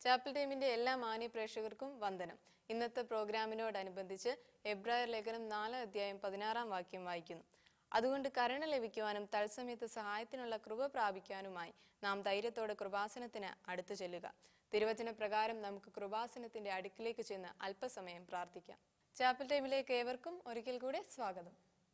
Chapel ടൈമിന്റെ എല്ലാ മാന്യ പ്രേക്ഷകർക്കും വന്ദനം ഇന്നത്തെ പ്രോഗ്രാമിനോടനുബന്ധിച്ച് എബ്രായർ ലേഖനം നാലാം അധ്യായം പതിനാറാം വാക്യം വായിക്കുന്നു അതുകൊണ്ട് കരുണ ലഭിക്കുവാനും തത്സമയത്ത് സഹായത്തിനുള്ള കൃപ പ്രാപിക്കാനുമായി നാം ധൈര്യത്തോടെ കൃപാസനത്തിന് അടുത്തു ചെല്ലുക തിരുവചന പ്രകാരം നമുക്ക് കൃപാസനത്തിന്റെ അടുക്കിലേക്ക് ചെന്ന് അല്പസമയം പ്രാർത്ഥിക്കാം ചാപ്പൽ ടൈമിലേക്ക് ഏവർക്കും ഒരിക്കൽ കൂടെ സ്വാഗതം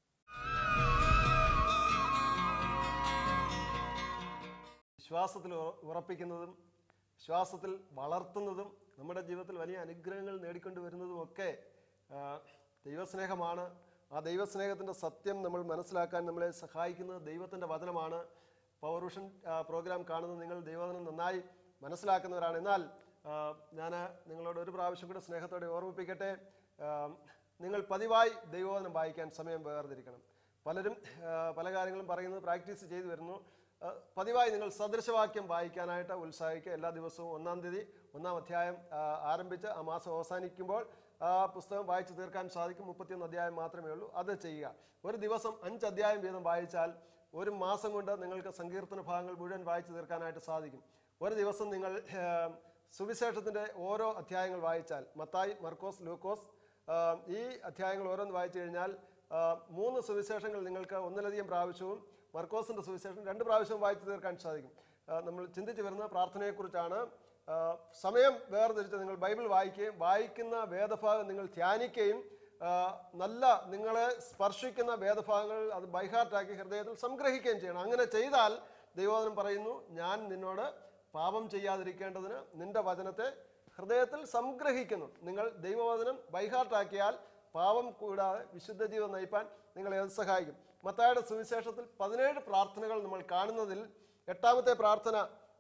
വിശ്വാസത്തിൽ ഉറ- ഉറപ്പിക്കുന്നതും വിശ്വാസത്തിൽ വളർത്തുന്നതും നമ്മുടെ ജീവിതത്തിൽ വലിയ അനുഗ്രഹങ്ങൾ നേടിക്കൊണ്ട് വരുന്നതും ഒക്കെ ആ, ദൈവസ്നേഹമാണ് ആ ദൈവസ്നേഹത്തിൻ്റെ സത്യം നമ്മൾ മനസ്സിലാക്കാൻ നമ്മളെ സഹായിക്കുന്നത് ദൈവത്തിൻ്റെ വചനമാണ് പൗരുഷൻ പ്രോഗ്രാം കാണുന്ന നിങ്ങൾ ദൈവവചനം നന്നായി മനസ്സിലാക്കുന്നവരാണ് എന്നാൽ ഞാൻ നിങ്ങളോട് ഒരു പ്രാവശ്യം കൂടെ സ്നേഹത്തോടെ ഓർമ്മിപ്പിക്കട്ടെ ആ, നിങ്ങൾ പതിവായി ദൈവവചനം വായിക്കാൻ സമയം വേർതിരിക്കണം പലരും ആ, പല കാര്യങ്ങളും പറയുന്നത് പ്രാക്ടീസ് ചെയ്തു വരുന്നു ആ, പതിവായി നിങ്ങൾ സദൃശവാക്യം വായിക്കാനായിട്ട് ഉത്സാഹിക്കുക എല്ലാ ദിവസവും ഒന്നാം തീയതി ഒന്നാം അധ്യായം ആ, ആരംഭിച്ച് ആ മാസം അവസാനിക്കുമ്പോൾ ആ പുസ്തകം വായിച്ചു തീർക്കാൻ സാധിക്കും മുപ്പത്തിയൊന്ന് അധ്യായം മാത്രമേ ഉള്ളൂ അത് ചെയ്യുക ഒരു ദിവസം അഞ്ച് അധ്യായം വീതം വായിച്ചാൽ ഒരു മാസം കൊണ്ട് നിങ്ങൾക്ക് സങ്കീർത്തന ഭാഗങ്ങൾ മുഴുവൻ വായിച്ചു തീർക്കാനായിട്ട് സാധിക്കും ഒരു ദിവസം നിങ്ങൾ ആ, സുവിശേഷത്തിൻ്റെ ഓരോ അധ്യായങ്ങൾ വായിച്ചാൽ മത്തായി മർക്കോസ് ലൂക്കോസ് ആ, ഈ അധ്യായങ്ങൾ ഓരോന്ന് വായിച്ചു കഴിഞ്ഞാൽ ആ, മൂന്ന് സുവിശേഷങ്ങൾ നിങ്ങൾക്ക് ഒന്നിലധികം പ്രാവശ്യവും മർക്കോസിന്റെ സുവിശേഷം രണ്ട് പ്രാവശ്യവും വായിച്ചു തീർക്കാൻ സാധിക്കും ആ, നമ്മൾ ചിന്തിച്ചു വരുന്ന പ്രാർത്ഥനയെക്കുറിച്ചാണ് ആ, സമയം വേർതിരിച്ച് നിങ്ങൾ ബൈബിൾ വായിക്കുകയും വായിക്കുന്ന വേദഭാഗം നിങ്ങൾ ധ്യാനിക്കുകയും ആ, നല്ല നിങ്ങളെ സ്പർശിക്കുന്ന വേദഭാഗങ്ങൾ അത് ബൈഹാർട്ടാക്കി ഹൃദയത്തിൽ സംഗ്രഹിക്കുകയും ചെയ്യണം അങ്ങനെ ചെയ്താൽ ദൈവോദനം പറയുന്നു ഞാൻ നിന്നോട് പാപം ചെയ്യാതിരിക്കേണ്ടതിന് നിന്റെ വചനത്തെ ഹൃദയത്തിൽ സംഗ്രഹിക്കുന്നു നിങ്ങൾ ദൈവവചനം ബൈഹാർട്ടാക്കിയാൽ പാപം കൂടാതെ വിശുദ്ധ ജീവൻ നയിപ്പാൻ നിങ്ങളെ അത് സഹായിക്കും മത്തായുടെ സുവിശേഷത്തിൽ പതിനേഴ് പ്രാർത്ഥനകൾ നമ്മൾ കാണുന്നതിൽ എട്ടാമത്തെ പ്രാർത്ഥന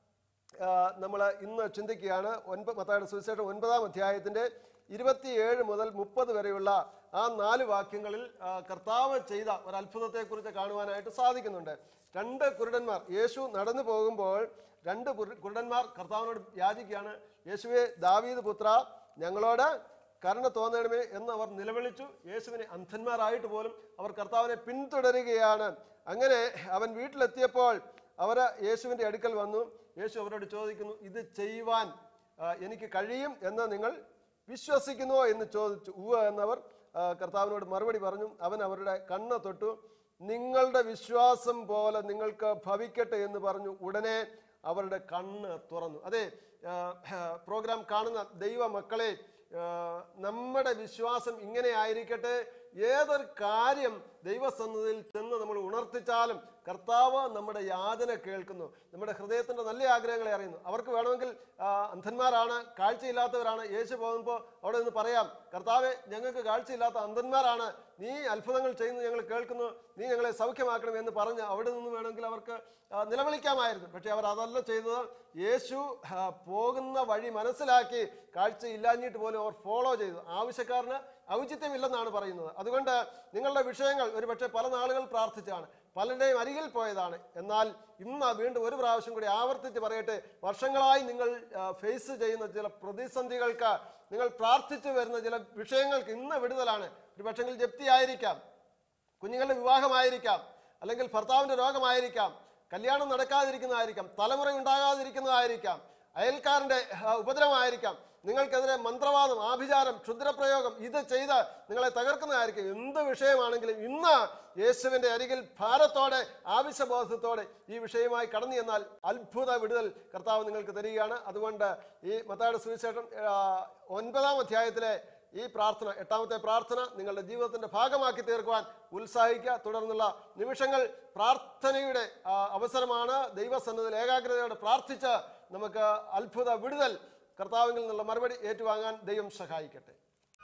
നമ്മൾ ഇന്ന് ചിന്തിക്കുകയാണ് ഒൻപത് മത്തായുടെ സുവിശേഷം ഒൻപതാം അധ്യായത്തിൻ്റെ ഇരുപത്തിയേഴ് മുതൽ മുപ്പത് വരെയുള്ള ആ നാല് വാക്യങ്ങളിൽ ആ, കർത്താവ് ചെയ്ത ഒരു അത്ഭുതത്തെക്കുറിച്ച് കാണുവാനായിട്ട് സാധിക്കുന്നുണ്ട് രണ്ട് കുരുടന്മാർ യേശു നടന്നു പോകുമ്പോൾ രണ്ട് കുരു- കുരുടന്മാർ കർത്താവിനോട് യാചിക്കുകയാണ് യേശുവെ ദാവീദ് പുത്ര ഞങ്ങളോട് കരുണ തോന്നണമേ എന്ന് അവർ നിലവിളിച്ചു യേശുവിനെ അന്ധന്മാരായിട്ട് പോലും അവർ കർത്താവിനെ പിന്തുടരുകയാണ് അങ്ങനെ അവൻ വീട്ടിലെത്തിയപ്പോൾ അവർ യേശുവിൻ്റെ അടുക്കൽ വന്നു യേശു അവരോട് ചോദിക്കുന്നു ഇത് ചെയ്യുവാൻ ആ, എനിക്ക് കഴിയും എന്ന് നിങ്ങൾ വിശ്വസിക്കുന്നുവോ എന്ന് ചോദിച്ചു ഉവ എന്നവർ ആ, കർത്താവിനോട് മറുപടി പറഞ്ഞു അവൻ അവരുടെ കണ്ണ് തൊട്ടു നിങ്ങളുടെ വിശ്വാസം പോലെ നിങ്ങൾക്ക് ഭവിക്കട്ടെ എന്ന് പറഞ്ഞു ഉടനെ അവരുടെ കണ്ണ് തുറന്നു അതെ ആ, പ്രോഗ്രാം കാണുന്ന ദൈവ മക്കളെ ആ, നമ്മുടെ വിശ്വാസം ഇങ്ങനെ ആയിരിക്കട്ടെ ഏതൊരു കാര്യം ദൈവസന്നതിയിൽ ചെന്ന് നമ്മൾ ഉണർത്തിച്ചാലും കർത്താവ് നമ്മുടെ യാതന കേൾക്കുന്നു നമ്മുടെ ഹൃദയത്തിൻ്റെ നല്ല ആഗ്രഹങ്ങളെ അറിയുന്നു അവർക്ക് വേണമെങ്കിൽ ആ, അന്ധന്മാരാണ് കാഴ്ചയില്ലാത്തവരാണ് യേശു പോകുമ്പോൾ അവിടെ നിന്ന് പറയാം കർത്താവെ ഞങ്ങൾക്ക് കാഴ്ചയില്ലാത്ത അന്ധന്മാരാണ് നീ അത്ഭുതങ്ങൾ ചെയ്യുന്നത് ഞങ്ങൾ കേൾക്കുന്നു നീ ഞങ്ങളെ സൗഖ്യമാക്കണം എന്ന് പറഞ്ഞ് അവിടെ നിന്ന് വേണമെങ്കിൽ അവർക്ക് ആ, നിലവിളിക്കാമായിരുന്നു പക്ഷേ അവർ അതല്ല ചെയ്തത് യേശു ആ, പോകുന്ന വഴി മനസ്സിലാക്കി കാഴ്ചയില്ലാഞ്ഞിട്ട് പോലും അവർ ഫോളോ ചെയ്തു ആവശ്യക്കാരന് ഔചിത്യമില്ലെന്നാണ് പറയുന്നത് അതുകൊണ്ട് നിങ്ങളുടെ വിഷയങ്ങൾ ഒരു പക്ഷേ പല നാളുകൾ പ്രാർത്ഥിച്ചാണ് പലരുടെയും അരികിൽ പോയതാണ് എന്നാൽ ഇന്ന് വീണ്ടും ഒരു പ്രാവശ്യം കൂടി ആവർത്തിച്ച് പറയട്ടെ വർഷങ്ങളായി നിങ്ങൾ ഫേസ് ചെയ്യുന്ന ചില പ്രതിസന്ധികൾക്ക് നിങ്ങൾ പ്രാർത്ഥിച്ചു വരുന്ന ചില വിഷയങ്ങൾക്ക് ഇന്ന് വിടുതലാണ് ഒരു പക്ഷെങ്കിൽ ജപ്തിയായിരിക്കാം കുഞ്ഞുങ്ങളുടെ വിവാഹമായിരിക്കാം അല്ലെങ്കിൽ ഭർത്താവിൻ്റെ രോഗമായിരിക്കാം കല്യാണം നടക്കാതിരിക്കുന്നതായിരിക്കാം തലമുറ ഉണ്ടാകാതിരിക്കുന്നതായിരിക്കാം അയൽക്കാരൻ്റെ ആ, ഉപദ്രവമായിരിക്കാം നിങ്ങൾക്കെതിരെ മന്ത്രവാദം ആഭിചാരം ക്ഷുദ്രപ്രയോഗം ഇത് ചെയ്ത് നിങ്ങളെ തകർക്കുന്നതായിരിക്കും എന്ത് വിഷയമാണെങ്കിലും ഇന്ന് യേശുവിൻ്റെ അരികിൽ ഭാരത്തോടെ ആവശ്യബോധത്തോടെ ഈ വിഷയമായി കടന്നു ചെന്നാൽ അത്ഭുത വിടുതൽ കർത്താവ് നിങ്ങൾക്ക് തരികയാണ് അതുകൊണ്ട് ഈ മത്തായുടെ സുവിശേഷം ആ, ഒൻപതാം അധ്യായത്തിലെ ഈ പ്രാർത്ഥന എട്ടാമത്തെ പ്രാർത്ഥന നിങ്ങളുടെ ജീവിതത്തിന്റെ ഭാഗമാക്കി തീർക്കുവാൻ ഉത്സാഹിക്കുക തുടർന്നുള്ള നിമിഷങ്ങൾ പ്രാർത്ഥനയുടെ ആ, അവസരമാണ് ദൈവസന്നതിൽ ഏകാഗ്രതയോടെ പ്രാർത്ഥിച്ച് നമുക്ക് അത്ഭുത വിടുതൽ കർത്താവിൽ നിന്നുള്ള മറുപടി ഏറ്റുവാങ്ങാൻ ദൈവം സഹായിക്കട്ടെ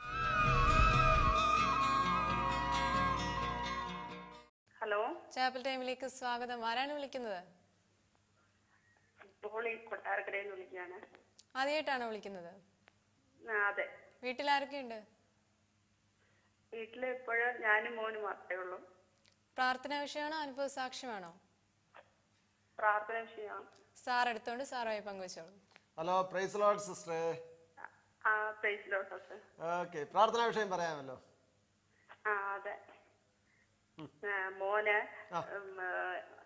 ഹലോ ചാപ്പൽ ടൈമിലേക്ക് സ്വാഗതം ആരാണ് വിളിക്കുന്നത് പോളി കൊട്ടാരക്കരയിൽ നിന്ന് വിളിക്കുകയാണ് ആദ്യമായിട്ടാണോ വിളിക്കുന്നത് ആ, അതെ വീട്ടിൽ ആരൊക്കെയുണ്ട് വീട്ടില് ഇപ്പോഴും ഞാനും മോനും മാത്രമേ ഉള്ളൂ പ്രാർത്ഥനാ വിഷയമാണോ അനുഭവ സാക്ഷ്യമാണോ പ്രാർത്ഥന വിഷയമാണ് സാർ എടുത്തോണ്ട് സാറുമായി പങ്കുവച്ചോളൂ ഹലോ പ്രൈസ് ലോഡ് സിസ്റ്ററെ ആ പ്രൈസ് ലോട്ടോ സർ ഓക്കെ പ്രാർത്ഥനാ വിഷയം പറയാമല്ലോ ആ അതെ ആ, മോന് ആ. ഉം, ആ,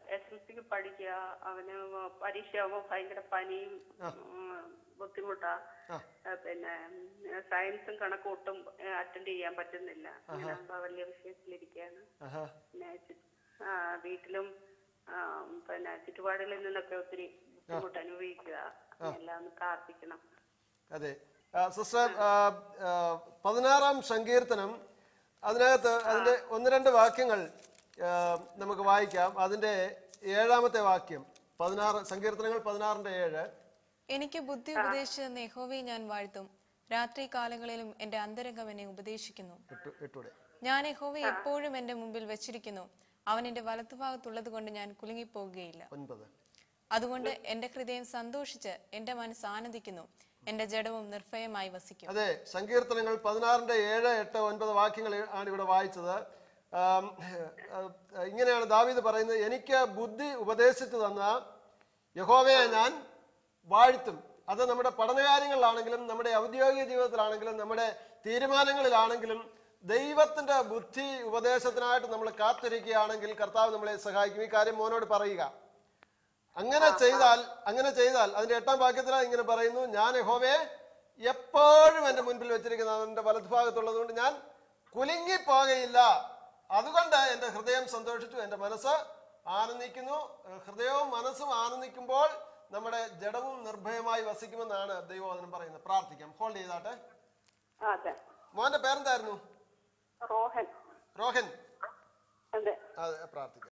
എസ് എൽ സിക്ക് പഠിക്കുക അവന് പരീക്ഷയാകുമ്പോൾ ഭയങ്കര പനിയും ഉം, ബുദ്ധിമുട്ടാ ആ. ആ, പിന്നെ ഉം, സയൻസും കണക്കും ഒട്ടും അറ്റൻഡ് ചെയ്യാൻ പറ്റുന്നില്ല അങ്ങനെ ആകുമ്പോ വലിയ വിഷയത്തിലിരിക്കുകയാണ് ആഹാ പിന്നെ ചു- ആ, വീട്ടിലും ആ, പിന്നെ ചുറ്റുപാടുകളിൽ നിന്നൊക്കെ ഒത്തിരി ബുദ്ധിമുട്ട് അനുഭവിക്കുക എല്ലാം ഒന്ന് പ്രാർത്ഥിക്കണം അതെ ആ, സിസ്റ്റർ ആ, ആ, പതിനാറാം സങ്കീർത്തനം അതിനകത്ത് അതിന്റെ ഒന്ന് രണ്ട് വാക്യങ്ങൾ ആ, നമുക്ക് വായിക്കാം അതിന്റെ ഏഴാമത്തെ വാക്യം പതിനാറ് സങ്കീർത്തനങ്ങൾ പതിനാറിന്റെ ഏഴ് എനിക്ക് ബുദ്ധി ഉപദേശിച്ചു തന്ന യഹോവയെ ഞാൻ വാഴ്ത്തും രാത്രി കാലങ്ങളിലും എന്റെ അന്തരംഗം എന്നെ ഉപദേശിക്കുന്നു ഇട്ടു ഇട്ടൂടെ ഞാൻ യഹോവയെ എപ്പോഴും എന്റെ മുമ്പിൽ വെച്ചിരിക്കുന്നു അവൻ എന്റെ വലത്തുഭാഗത്തുള്ളത് കൊണ്ട് ഞാൻ കുലുങ്ങിപ്പോകുകയില്ല ഒൻപത് അതുകൊണ്ട് എന്റെ ഹൃദയം സന്തോഷിച്ച് എന്റെ മനസ്സ് ആനന്ദിക്കുന്നു എന്റെ ജഡവും നിർഭയമായി വസിക്കും അതെ സങ്കീർത്തനങ്ങൾ പതിനാറിന്റെ ഏഴ് എട്ട് ഒൻപത് വാക്യങ്ങൾ ആണ് ഇവിടെ വായിച്ചത് ആം, ആ, ഇങ്ങനെയാണ് ദാവീദ് പറയുന്നത് എനിക്ക് ബുദ്ധി ഉപദേശിച്ചു തന്ന യഹോവയെ ഞാൻ വാഴ്ത്തും അത് നമ്മുടെ പഠനകാര്യങ്ങളിലാണെങ്കിലും നമ്മുടെ ഔദ്യോഗിക ജീവിതത്തിലാണെങ്കിലും നമ്മുടെ തീരുമാനങ്ങളിലാണെങ്കിലും ദൈവത്തിന്റെ ബുദ്ധി ഉപദേശത്തിനായിട്ട് നമ്മൾ കാത്തിരിക്കുകയാണെങ്കിൽ കർത്താവ് നമ്മളെ സഹായിക്കും ഈ കാര്യം മോനോട് പറയുക അങ്ങനെ ചെയ്താൽ അങ്ങനെ ചെയ്താൽ അതിന്റെ എട്ടാം വാക്യത്തിൽ ഇങ്ങനെ പറയുന്നു ഞാൻ യഹോവയെ എപ്പോഴും എൻ്റെ മുൻപിൽ വെച്ചിരിക്കുന്ന അവന്റെ വലതുഭാഗത്തുള്ളത് കൊണ്ട് ഞാൻ കുലുങ്ങിപ്പോകയില്ല അതുകൊണ്ട് എൻ്റെ ഹൃദയം സന്തോഷിച്ചു എൻ്റെ മനസ്സ് ആനന്ദിക്കുന്നു ഏഹ് ഹൃദയവും മനസ്സും ആനന്ദിക്കുമ്പോൾ നമ്മുടെ ജഡവും നിർഭയമായി വസിക്കുമെന്നാണ് ദൈവവചനം പറയുന്നത് പ്രാർത്ഥിക്കാം ഹോൾഡ് ചെയ്താട്ടെ ആ, അതെ മോന്റെ പേരെന്തായിരുന്നു റോഹൻ രോഹൻ അതെ അതെ പ്രാർത്ഥിക്കാം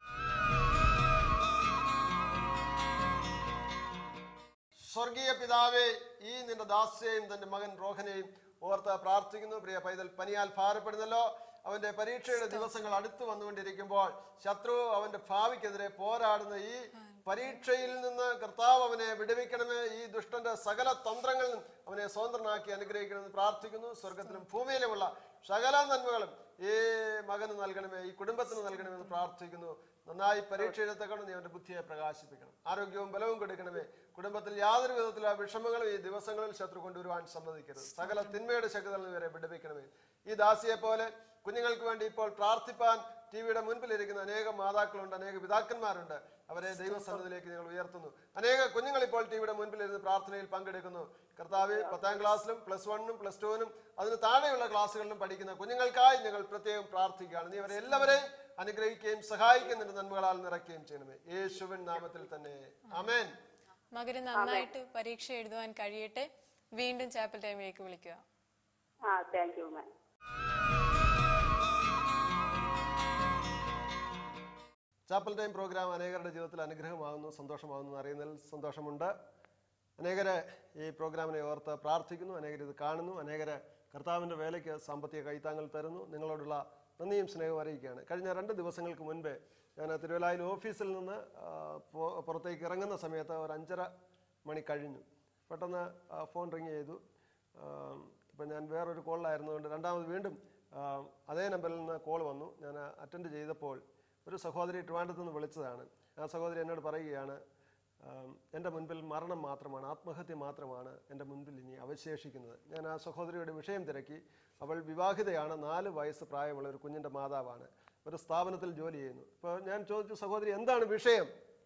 സ്വർഗീയ പിതാവേ ഈ നിന്റെ ദാസ്യയും തന്റെ മകൻ റോഹനെയും ഓർത്ത് പ്രാർത്ഥിക്കുന്നു പ്രിയ പൈതൽ പനിയാൽ ഭാരപ്പെടുന്നല്ലോ അവന്റെ പരീക്ഷയുടെ ദിവസങ്ങൾ അടുത്തു വന്നുകൊണ്ടിരിക്കുമ്പോൾ ശത്രു അവന്റെ ഭാവിക്കെതിരെ പോരാടുന്ന ഈ പരീക്ഷയിൽ നിന്ന് കർത്താവ് അവനെ വിടുവിക്കണമേ ഈ ദുഷ്ടന്റെ സകല തന്ത്രങ്ങളിൽ അവനെ സ്വതന്ത്രനാക്കി അനുഗ്രഹിക്കണമെന്ന് പ്രാർത്ഥിക്കുന്നു സ്വർഗത്തിലും ഭൂമിയിലുമുള്ള സകല നന്മകളും ഈ മകന് നൽകണമേ ഈ കുടുംബത്തിന് നൽകണമെന്ന് പ്രാർത്ഥിക്കുന്നു നന്നായി പരീക്ഷ എഴുത്തക്കണം നീ അവന്റെ ബുദ്ധിയെ പ്രകാശിപ്പിക്കണം ആരോഗ്യവും ബലവും കൊടുക്കണമേ കുടുംബത്തിൽ യാതൊരു വിധത്തിലുള്ള വിഷമങ്ങളും ഈ ദിവസങ്ങളിൽ ശത്രു കൊണ്ടുവരുവാൻ സമ്മതിക്കരുത് സകല തിന്മയുടെ ശക്തികളിൽ നിന്ന് വരെ വിടുവിക്കണമേ ഈ ദാസിയെ പോലെ കുഞ്ഞുങ്ങൾക്ക് വേണ്ടി ഇപ്പോൾ പ്രാർത്ഥിപ്പാൻ ടി വിയുടെ മുൻപിലിരിക്കുന്ന അനേകം മാതാക്കളുണ്ട് അനേക പിതാക്കന്മാരുണ്ട് അവരെ ദൈവസന്നതിലേക്ക് ഞങ്ങൾ ഉയർത്തുന്നു അനേക കുഞ്ഞുങ്ങൾ ഇപ്പോൾ ടി വിയുടെ മുൻപിലിരുന്ന് പ്രാർത്ഥനയിൽ പങ്കെടുക്കുന്നു കർത്താവ് പത്താം ക്ലാസ്സിലും പ്ലസ് വണ്ണും പ്ലസ് ടുവിനും അതിന് താഴെയുള്ള ക്ലാസ്സുകളിലും പഠിക്കുന്ന കുഞ്ഞുങ്ങൾക്കായി ഞങ്ങൾ പ്രത്യേകം പ്രാർത്ഥിക്കുകയാണ് നീ അവരെ എല്ലാവരെയും അനുഗ്രഹിക്കുകയും സഹായിക്കുന്നതിന്റെ നന്മകളാൽ നിറയ്ക്കുകയും ചെയ്യണമേ യേശുവിൻ നാമത്തിൽ തന്നെ അമേൻ മകന് നന്നായിട്ട് പരീക്ഷ എഴുതുവാൻ കഴിയട്ടെ വീണ്ടും ചാപ്പൽ ടൈമിലേക്ക് വിളിക്കുക ആ thank you ma'am chapel time program അനേകരുടെ ജീവിതത്തിൽ അനുഗ്രഹമാകുന്നു സന്തോഷമാകുന്നു എന്ന് അറിയുന്നതിൽ സന്തോഷമുണ്ട് അനേകരെ ഈ പ്രോഗ്രാമിനെ ഓർത്ത് പ്രാർത്ഥിക്കുന്നു അനേകർ ഇത് കാണുന്നു അനേകരെ കർത്താവിൻ്റെ വേലയ്ക്ക് സാമ്പത്തിക കൈത്താങ്ങൽ തരുന്നു നിങ്ങളോടുള്ള നന്ദിയും സ്നേഹവും അറിയിക്കുകയാണ് കഴിഞ്ഞ രണ്ട് ദിവസങ്ങൾക്ക് മുൻപേ ഞാൻ തിരുവല്ലായിൽ ഓഫീസിൽ നിന്ന് ആ, പോ- പുറത്തേക്ക് ഇറങ്ങുന്ന സമയത്ത് ഒരു അഞ്ചര മണി കഴിഞ്ഞു പെട്ടെന്ന് ആ, ഫോൺ റിങ് ചെയ്തു ഇപ്പം ഞാൻ വേറൊരു കോളിലായിരുന്നതുകൊണ്ട് രണ്ടാമത് വീണ്ടും ആ, അതേ നമ്പറിൽ നിന്ന് കോൾ വന്നു ഞാൻ അറ്റൻഡ് ചെയ്തപ്പോൾ ഒരു സഹോദരി ട്രിവാൻഡ്രത്ത് നിന്ന് വിളിച്ചതാണ് ആ സഹോദരി എന്നോട് പറയുകയാണ് ആം, എൻ്റെ മുൻപിൽ മരണം മാത്രമാണ് ആത്മഹത്യ മാത്രമാണ് എൻ്റെ മുൻപിൽ ഇനി അവശേഷിക്കുന്നത് ഞാൻ ആ സഹോദരിയുടെ വിഷയം തിരക്കി അവൾ വിവാഹിതയാണ് നാല് വയസ്സ് പ്രായമുള്ള ഒരു കുഞ്ഞിൻ്റെ മാതാവാണ് ഒരു സ്ഥാപനത്തിൽ ജോലി ചെയ്യുന്നു ഇപ്പോൾ ഞാൻ ചോദിച്ചു സഹോദരി എന്താണ് വിഷയം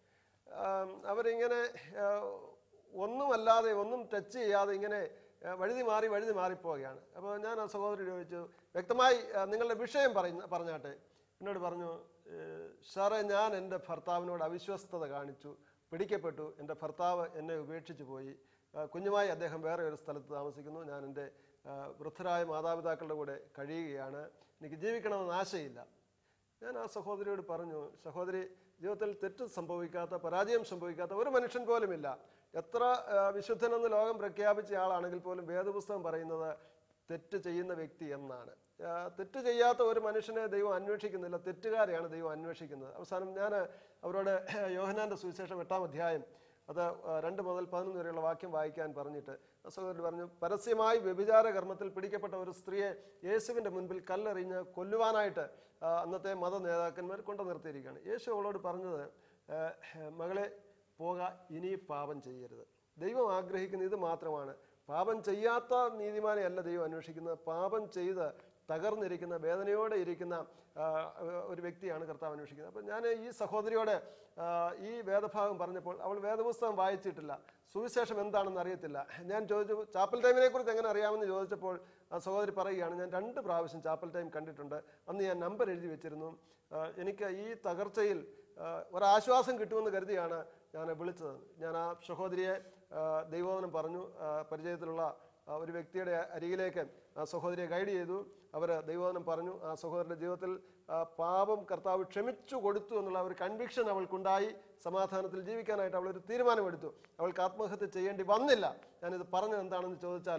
ആം, അവരിങ്ങനെ ആ, ഒന്നുമല്ലാതെ ഒന്നും ടച്ച് ചെയ്യാതെ ഇങ്ങനെ ആ, വഴുതി മാറി വഴുതി മാറിപ്പോവുകയാണ് അപ്പോൾ ഞാൻ ആ സഹോദരി ചോദിച്ചു വ്യക്തമായി ആ, നിങ്ങളുടെ വിഷയം പറയുന്ന പറഞ്ഞാട്ടെ എന്നോട് പറഞ്ഞു "ഏഹ്, സാറേ ഞാൻ എൻ്റെ ഭർത്താവിനോട് അവിശ്വസ്തത കാണിച്ചു പിടിക്കപ്പെട്ടു എൻ്റെ ഭർത്താവ് എന്നെ ഉപേക്ഷിച്ചു പോയി ആ, കുഞ്ഞുമായി അദ്ദേഹം വേറെ ഒരു സ്ഥലത്ത് താമസിക്കുന്നു ഞാൻ എൻ്റെ ആ, വൃദ്ധരായ മാതാപിതാക്കളുടെ കൂടെ കഴിയുകയാണ് എനിക്ക് ജീവിക്കണമെന്ന് ആശയില്ല ഞാൻ ആ സഹോദരിയോട് പറഞ്ഞു സഹോദരി ജീവിതത്തിൽ തെറ്റ് സംഭവിക്കാത്ത പരാജയം സംഭവിക്കാത്ത ഒരു മനുഷ്യൻ പോലുമില്ല എത്ര ആ, വിശുദ്ധനെന്ന് ലോകം പ്രഖ്യാപിച്ച ആളാണെങ്കിൽ പോലും വേദപുസ്തകം പറയുന്നത് തെറ്റ് ചെയ്യുന്ന വ്യക്തി എന്നാണ് ആ, തെറ്റ് ചെയ്യാത്ത ഒരു മനുഷ്യനെ ദൈവം അന്വേഷിക്കുന്നില്ല തെറ്റുകാരെയാണ് ദൈവം അന്വേഷിക്കുന്നത് അവസാനം ഞാൻ അവരോട് യോഹനാന്റെ സുവിശേഷം എട്ടാം അധ്യായം അത് ആ, രണ്ട് മുതൽ പതിനൊന്ന് വരെയുള്ള വാക്യം വായിക്കാൻ പറഞ്ഞിട്ട് ആ സഹോദരൻ പറഞ്ഞു പരസ്യമായി വ്യഭിചാര കർമ്മത്തിൽ പിടിക്കപ്പെട്ട ഒരു സ്ത്രീയെ യേശുവിൻ്റെ മുൻപിൽ കല്ലെറിഞ്ഞ് കൊല്ലുവാനായിട്ട് ആ, അന്നത്തെ മത നേതാക്കന്മാർ കൊണ്ടു നിർത്തിയിരിക്കുകയാണ് യേശു അവളോട് പറഞ്ഞത് ആ, മകളെ പോക ഇനി പാപം ചെയ്യരുത് ദൈവം ആഗ്രഹിക്കുന്ന ഇത് മാത്രമാണ് പാപം ചെയ്യാത്ത നീതിമാനെ അല്ല ദൈവം അന്വേഷിക്കുന്നത് പാപം ചെയ്ത് തകർന്നിരിക്കുന്ന വേദനയോടെ ഇരിക്കുന്ന ആ, ഒരു വ്യക്തിയാണ് കർത്താവ് അന്വേഷിക്കുന്നത് അപ്പം ഞാൻ ഈ സഹോദരിയോട് ആ, ഈ വേദഭാഗം പറഞ്ഞപ്പോൾ അവൾ വേദപുസ്തകം വായിച്ചിട്ടില്ല സുവിശേഷം എന്താണെന്ന് അറിയത്തില്ല ഞാൻ ചോദിച്ചു ചാപ്പൽ ടൈമിനെ കുറിച്ച് എങ്ങനെ അറിയാമെന്ന് ചോദിച്ചപ്പോൾ ആ സഹോദരി പറയുകയാണ് ഞാൻ രണ്ട് പ്രാവശ്യം ചാപ്പൽ ടൈം കണ്ടിട്ടുണ്ട് അന്ന് ഞാൻ നമ്പർ എഴുതി വെച്ചിരുന്നു ആ, എനിക്ക് ഈ തകർച്ചയിൽ ആ, ഒരാശ്വാസം കിട്ടുമെന്ന് കരുതിയാണ് ഞാൻ വിളിച്ചത് ഞാൻ ആ സഹോദരിയെ ആ, ദൈവോധനം പറഞ്ഞു ആ, പരിചയത്തിലുള്ള ആ, ഒരു വ്യക്തിയുടെ അരികിലേക്ക് ആ സഹോദരിയെ ഗൈഡ് ചെയ്തു അവർ ദൈവോധനം പറഞ്ഞു ആ സഹോദരൻ്റെ ജീവിതത്തിൽ ആ, പാപം കർത്താവ് ക്ഷമിച്ചു കൊടുത്തു എന്നുള്ള ഒരു കൺവിക്ഷൻ അവൾക്കുണ്ടായി സമാധാനത്തിൽ ജീവിക്കാനായിട്ട് അവൾ ഒരു തീരുമാനമെടുത്തു അവൾക്ക് ആത്മഹത്യ ചെയ്യേണ്ടി വന്നില്ല ഞാനിത് പറഞ്ഞത് എന്താണെന്ന് ചോദിച്ചാൽ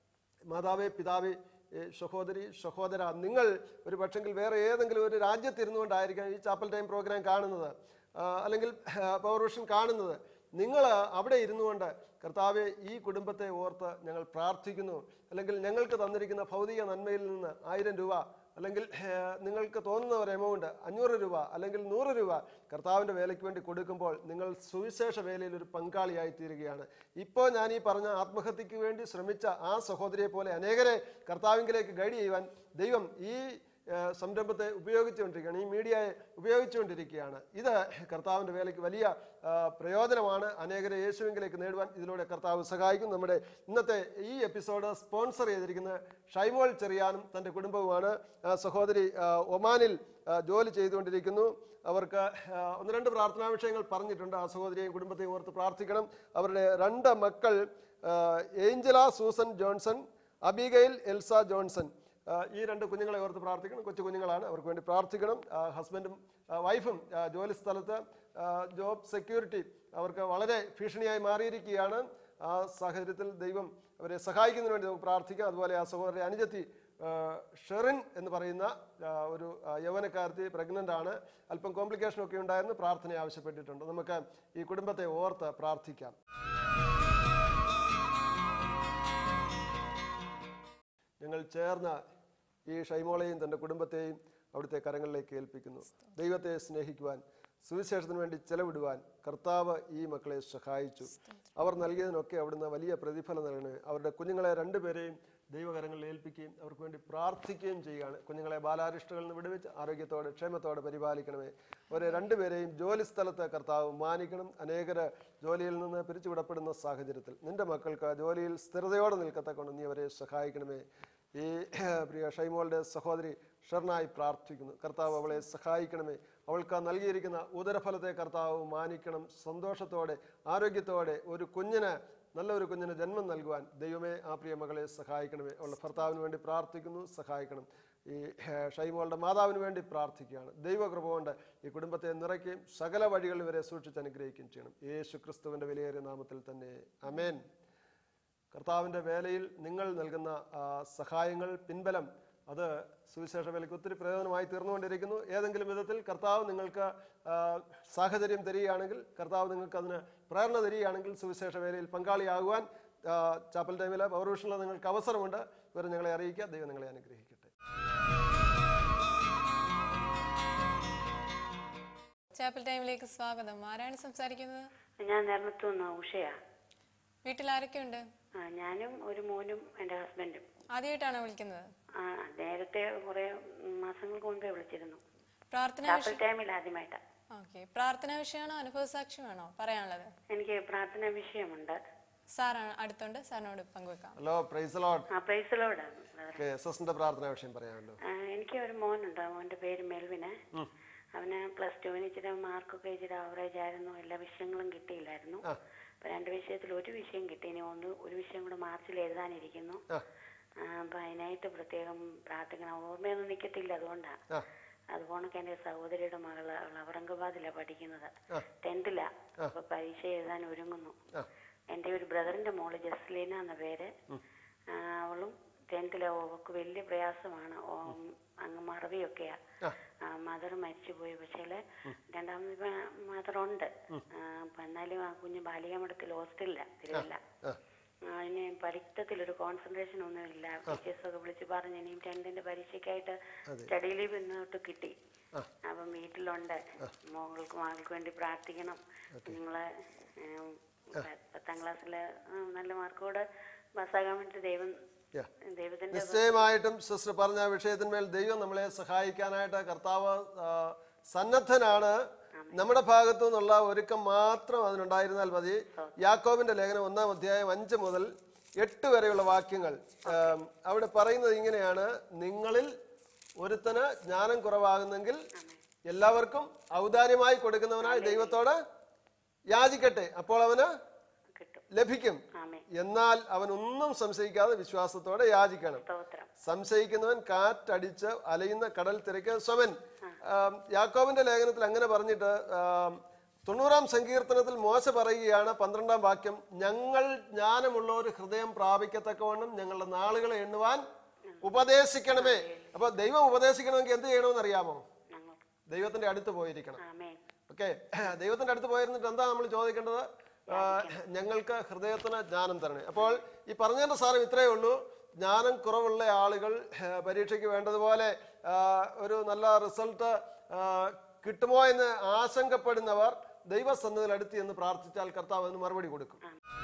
മാതാവേ പിതാവേ ഏ, സഹോദരി സഹോദര നിങ്ങൾ ഒരു പക്ഷെങ്കിൽ വേറെ ഏതെങ്കിലും ഒരു രാജ്യത്തിരുന്നുകൊണ്ടായിരിക്കാം ഈ ചാപ്പൽ ടൈം പ്രോഗ്രാം കാണുന്നത് ആ, അല്ലെങ്കിൽ പവർ വിഷൻ കാണുന്നത് നിങ്ങൾ അവിടെ ഇരുന്നുകൊണ്ട് കർത്താവെ ഈ കുടുംബത്തെ ഓർത്ത് ഞങ്ങൾ പ്രാർത്ഥിക്കുന്നു അല്ലെങ്കിൽ ഞങ്ങൾക്ക് തന്നിരിക്കുന്ന ഭൗതിക നന്മയിൽ നിന്ന് ആയിരം രൂപ അല്ലെങ്കിൽ ഏഹ്, നിങ്ങൾക്ക് തോന്നുന്ന ഒരു എമൗണ്ട് അഞ്ഞൂറ് രൂപ അല്ലെങ്കിൽ നൂറ് രൂപ കർത്താവിൻ്റെ വേലയ്ക്ക് വേണ്ടി കൊടുക്കുമ്പോൾ നിങ്ങൾ സുവിശേഷ വേലയിൽ ഒരു പങ്കാളിയായി തീരുകയാണ് ഇപ്പോൾ ഞാൻ ഈ പറഞ്ഞ ആത്മഹത്യക്ക് വേണ്ടി ശ്രമിച്ച ആ സഹോദരിയെ പോലെ അനേകരെ കർത്താവിങ്കിലേക്ക് ഗൈഡ് ചെയ്യുവാൻ ദൈവം ഈ ഏഹ്, സംരംഭത്തെ ഉപയോഗിച്ചുകൊണ്ടിരിക്കുകയാണ് ഈ മീഡിയയെ ഉപയോഗിച്ചുകൊണ്ടിരിക്കുകയാണ് ഇത് കർത്താവിൻ്റെ വേലയ്ക്ക് വലിയ ആ, പ്രയോജനമാണ് അനേകരെ യേശുവിങ്കിലേക്ക് നേടുവാൻ ഇതിലൂടെ കർത്താവ് സഹായിക്കും നമ്മുടെ ഇന്നത്തെ ഈ എപ്പിസോഡ് സ്പോൺസർ ചെയ്തിരിക്കുന്നത് ഷൈമോൾ ചെറിയാനും തൻ്റെ കുടുംബവുമാണ് ആ, സഹോദരി ആ, ഒമാനിൽ ആ, ജോലി ചെയ്തുകൊണ്ടിരിക്കുന്നു അവർക്ക് ആ, ഒന്ന് രണ്ട് പ്രാർത്ഥനാ വിഷയങ്ങൾ പറഞ്ഞിട്ടുണ്ട് ആ സഹോദരിയെയും കുടുംബത്തെയും ഓർത്ത് പ്രാർത്ഥിക്കണം അവരുടെ രണ്ട് മക്കൾ ആ, Angela Susan Johnson Abigail Elsa Johnson ആ, ഈ രണ്ട് കുഞ്ഞുങ്ങളെ ഓർത്ത് പ്രാർത്ഥിക്കണം കൊച്ചു കുഞ്ഞുങ്ങളാണ് അവർക്ക് വേണ്ടി പ്രാർത്ഥിക്കണം ആ, ഹസ്ബൻഡും ആ, വൈഫും ആ, ജോലി സ്ഥലത്ത് ആ, ജോബ് സെക്യൂരിറ്റി അവർക്ക് വളരെ ഭീഷണിയായി മാറിയിരിക്കുകയാണ് ആ സാഹചര്യത്തിൽ ദൈവം അവരെ സഹായിക്കുന്നതിന് വേണ്ടി നമുക്ക് പ്രാർത്ഥിക്കാം അതുപോലെ ആ സഹോദരി അനുജത്തി ആ, ഷെറിൻ എന്ന് പറയുന്ന ആ, ഒരു ആ, യൗവനക്കാരത്തി പ്രഗ്നൻ്റ് ആണ് അല്പം കോംപ്ലിക്കേഷൻ ഒക്കെ ഉണ്ടായിരുന്നു പ്രാർത്ഥന ആവശ്യപ്പെട്ടിട്ടുണ്ട് നമുക്ക് ഈ കുടുംബത്തെ ഓർത്ത് പ്രാർത്ഥിക്കാം ഞങ്ങൾ ചേർന്ന ഈ ഷൈമോളെയും തൻ്റെ കുടുംബത്തെയും അവിടുത്തെ കരങ്ങളിലേക്ക് ഏൽപ്പിക്കുന്നു ദൈവത്തെ സ്നേഹിക്കുവാൻ സുവിശേഷത്തിന് വേണ്ടി ചെലവിടുവാൻ കർത്താവ് ഈ മക്കളെ സഹായിച്ചു അവർ നൽകിയതിനൊക്കെ അവിടുന്ന് വലിയ പ്രതിഫലം നൽകണമേ അവരുടെ കുഞ്ഞുങ്ങളെ രണ്ടുപേരെയും ദൈവകരങ്ങളിൽ ഏൽപ്പിക്കുകയും അവർക്ക് വേണ്ടി പ്രാർത്ഥിക്കുകയും ചെയ്യുകയാണ് കുഞ്ഞുങ്ങളെ ബാലാരിഷ്ടകളിൽ നിന്ന് വിടുവിച്ച് ആരോഗ്യത്തോടെ ക്ഷേമത്തോടെ പരിപാലിക്കണമേ അവരെ രണ്ടുപേരെയും ജോലി സ്ഥലത്ത് കർത്താവ് മാനിക്കണം അനേകർ ജോലിയിൽ നിന്ന് പിരിച്ചുവിടപ്പെടുന്ന സാഹചര്യത്തിൽ നിന്റെ മക്കൾക്ക് ജോലിയിൽ സ്ഥിരതയോടെ നിൽക്കത്തക്കൊണ്ട് നീ അവരെ സഹായിക്കണമേ ഈ പ്രിയ ഷൈമോളുടെ സഹോദരി ഷർണായി പ്രാർത്ഥിക്കുന്നു കർത്താവ് അവളെ സഹായിക്കണമേ അവൾക്ക് നൽകിയിരിക്കുന്ന ഉദരഫലത്തെ കർത്താവ് മാനിക്കണം സന്തോഷത്തോടെ ആരോഗ്യത്തോടെ ഒരു കുഞ്ഞിന് നല്ലൊരു കുഞ്ഞിന് ജന്മം നൽകുവാൻ ദൈവമേ ആ പ്രിയ മകളെ സഹായിക്കണമേ അവളുടെ ഭർത്താവിന് വേണ്ടി പ്രാർത്ഥിക്കുന്നു സഹായിക്കണം ഈ ഏഹ്, ഷൈമോളുടെ മാതാവിന് വേണ്ടി പ്രാർത്ഥിക്കുകയാണ് ദൈവകൃപ കൊണ്ട് ഈ കുടുംബത്തെ നിറയ്ക്കുകയും സകല വഴികളിൽ വരെ സൂക്ഷിച്ച് അനുഗ്രഹിക്കുകയും ചെയ്യണം യേശു ക്രിസ്തുവിൻ്റെ വിലയേറിയ നാമത്തിൽ തന്നെ അമേൻ കർത്താവിൻ്റെ വേലയിൽ നിങ്ങൾ നൽകുന്ന ആ, സഹായങ്ങൾ പിൻബലം അത് സുവിശേഷ വേലയ്ക്ക് ഒത്തിരി പ്രയോജനമായി തീർന്നുകൊണ്ടിരിക്കുന്നു ഏതെങ്കിലും വിധത്തിൽ കർത്താവ് നിങ്ങൾക്ക് ആ, സാഹചര്യം തരികയാണെങ്കിൽ കർത്താവ് നിങ്ങൾക്ക് അതിന് പ്രേരണ തരികയാണെങ്കിൽ സുവിശേഷ വേലയിൽ പങ്കാളിയാകുവാൻ ആ, ചാപ്പൽ ടൈമിലെ പൗർവിഷനിൽ നിങ്ങൾക്ക് അവസരമുണ്ട് ഇവരെ ഞങ്ങളെ അറിയിക്കുക ദൈവം നിങ്ങളെ അനുഗ്രഹിക്കട്ടെ ചാപ്പൽ ടൈമിലേക്ക് സ്വാഗതം ആരാണ് സംസാരിക്കുന്നത് ഞാൻ നെർമത്തുനിന്ന് ഉഷയാ വീട്ടിൽ ആരൊക്കെയുണ്ട് ആ, ഞാനും ഒരു മോനും എൻ്റെ ഹസ്ബൻഡും ആദ്യമായിട്ടാണോ വിളിക്കുന്നത് ആ, നേരത്തെ കുറെ മാസങ്ങൾക്ക് മുൻപേ വിളിച്ചിരുന്നു പ്രാർത്ഥന ചാപ്പൽ ടൈമിൽ ആദ്യമായിട്ടാ ഓക്കെ പ്രാർത്ഥനാ വിഷയമാണോ അനുഭവ സാക്ഷ്യമാണോ പറയാനുള്ളത് എനിക്ക് പ്രാർത്ഥനാ വിഷയമുണ്ട് സാറാണ് അടുത്തുണ്ട് സാറിനോട് പങ്കുവെക്കാം ഹലോ പ്രൈസ് ലോട്ട് ആ പ്രൈസലോടാണ് ഓക്കെ എസ് എസിൻ്റെ പ്രാർത്ഥനാ വിഷയം പറയാമല്ലോ എനിക്ക് ഒരു മോനുണ്ട് മോന്റെ പേര് മെൽവിന് അവന് പ്ലസ് ടുവിന് ഇച്ചിരി മാർക്കൊക്കെ ഇച്ചിരി ആവറേജ് ആയിരുന്നു എല്ലാ വിഷയങ്ങളും കിട്ടിയില്ലായിരുന്നു ആ. അപ്പൊ രണ്ട് വിഷയത്തിൽ ഒരു വിഷയം കിട്ടി ഇനി ഒന്ന് ഒരു വിഷയം കൂടെ മാർച്ചിൽ എഴുതാനിരിക്കുന്നു ആ ആ, അപ്പൊ അതിനായിട്ട് പ്രത്യേകം പ്രാർത്ഥിക്കണം ഓർമ്മയൊന്നും നിൽക്കത്തില്ല അതുകൊണ്ടാ ആ അതുപോണക്ക് എന്റെ സഹോദരിയുടെ മകള് അവൾ ഔറംഗാബാദിലാ പഠിക്കുന്നത് ആ. ടെൻത്തിലാ അപ്പൊ പരീക്ഷ എഴുതാൻ ഒരുങ്ങുന്നു ആ എന്റെ ഒരു ബ്രദറിന്റെ മോള് ജസ്ലീന എന്ന പേര് ആ, അവളും ടെൻത്തിലെ അവൾക്ക് വലിയ പ്രയാസമാണ് ഓ, അങ്ങ് മറവിയൊക്കെയാ ആ. മദർ മരിച്ചുപോയി പക്ഷേ രണ്ടാമത് മദർ ഉണ്ട് ആ, അപ്പൊ എന്നാലും ആ കുഞ്ഞ് ബാലികാമഠത്തിൽ ഹോസ്റ്റലില്ല തിരുവല്ല ആ ആ, അതിന് പഠിത്തത്തിൽ ഒരു കോൺസെൻട്രേഷൻ ഒന്നുമില്ല ടീച്ചേഴ്സ് ഒക്കെ വിളിച്ച് പറഞ്ഞു ഇനിയും ടെൻത്തിന്റെ പരീക്ഷയ്ക്കായിട്ട് സ്റ്റഡി ലീവ് ഇന്നോട്ട് കിട്ടി അപ്പം വീട്ടിലുണ്ട് മോൾക്ക് മകൾക്ക് വേണ്ടി പ്രാർത്ഥിക്കണം നിങ്ങളെ ഉം, പ- പത്താം ക്ലാസ്സിൽ നല്ല മാർക്കോടെ പാസ്സാകാൻ വേണ്ടി ദൈവം Yeah. ദൈവത്തിന്റെ നിശ്ചയമായിട്ടും സിസ്റ്റർ പറഞ്ഞ വിഷയത്തിന്മേൽ ദൈവം നമ്മളെ സഹായിക്കാനായിട്ട് കർത്താവ് ആ, സന്നദ്ധനാണ് നമ്മുടെ ഭാഗത്തു നിന്നുള്ള ഒരുക്കം മാത്രം അതിനുണ്ടായിരുന്നാൽ മതി യാക്കോബിന്റെ ലേഖനം ഒന്നാം അധ്യായം അഞ്ച് മുതൽ എട്ട് വരെയുള്ള വാക്യങ്ങൾ ആം, അവിടെ പറയുന്നത് ഇങ്ങനെയാണ് നിങ്ങളിൽ ഒരുത്തന് ജ്ഞാനം കുറവാകുന്നെങ്കിൽ എല്ലാവർക്കും ഔദാര്യമായി കൊടുക്കുന്നവനായി ദൈവത്തോട് യാചിക്കട്ടെ അപ്പോൾ അവന് കിട്ടും ലഭിക്കും ആമേ എന്നാൽ അവൻ ഒന്നും സംശയിക്കാതെ വിശ്വാസത്തോടെ യാചിക്കണം സ്തോത്രം സംശയിക്കുന്നവൻ കാറ്റടിച്ച് അലയുന്ന കടൽ തിരക്ക് സ്വമൻ ആം, യാക്കോബിന്റെ ലേഖനത്തിൽ അങ്ങനെ പറഞ്ഞിട്ട് ആം, തൊണ്ണൂറാം സങ്കീർത്തനത്തിൽ മോശ പറയുകയാണ് പന്ത്രണ്ടാം വാക്യം ഞങ്ങൾ ജ്ഞാനമുള്ള ഒരു ഹൃദയം പ്രാപിക്കത്തക്കവണ്ണം ഞങ്ങളുടെ നാളുകളെ എണ്ണുവാൻ ഉപദേശിക്കണമേ അപ്പൊ ദൈവം ഉപദേശിക്കണമെങ്കിൽ എന്ത് ചെയ്യണമെന്ന് അറിയാമോ ഞങ്ങൾക്ക് ദൈവത്തിന്റെ അടുത്ത് പോയിരിക്കണം ആമേ ഓക്കെ ദൈവത്തിന്റെ അടുത്ത് പോയിരുന്നിട്ട് എന്താ നമ്മൾ ചോദിക്കേണ്ടത് ആ, ഞങ്ങൾക്ക് ഹൃദയത്തിന് ജ്ഞാനം തരണേ അപ്പോൾ ഈ പറഞ്ഞതിന്റെ സാരം ഇത്രയേ ഉള്ളൂ ജ്ഞാനം കുറവുള്ള ആളുകൾ ആ, പരീക്ഷയ്ക്ക് വേണ്ടതുപോലെ ആ, ഒരു നല്ല റിസൾട്ട് കിട്ടുമോ എന്ന് ആശങ്കപ്പെടുന്നവർ ദൈവസന്നതിൽ അടുത്ത് എന്ന് പ്രാർത്ഥിച്ചാൽ കർത്താവ് അതിന് മറുപടി കൊടുക്കും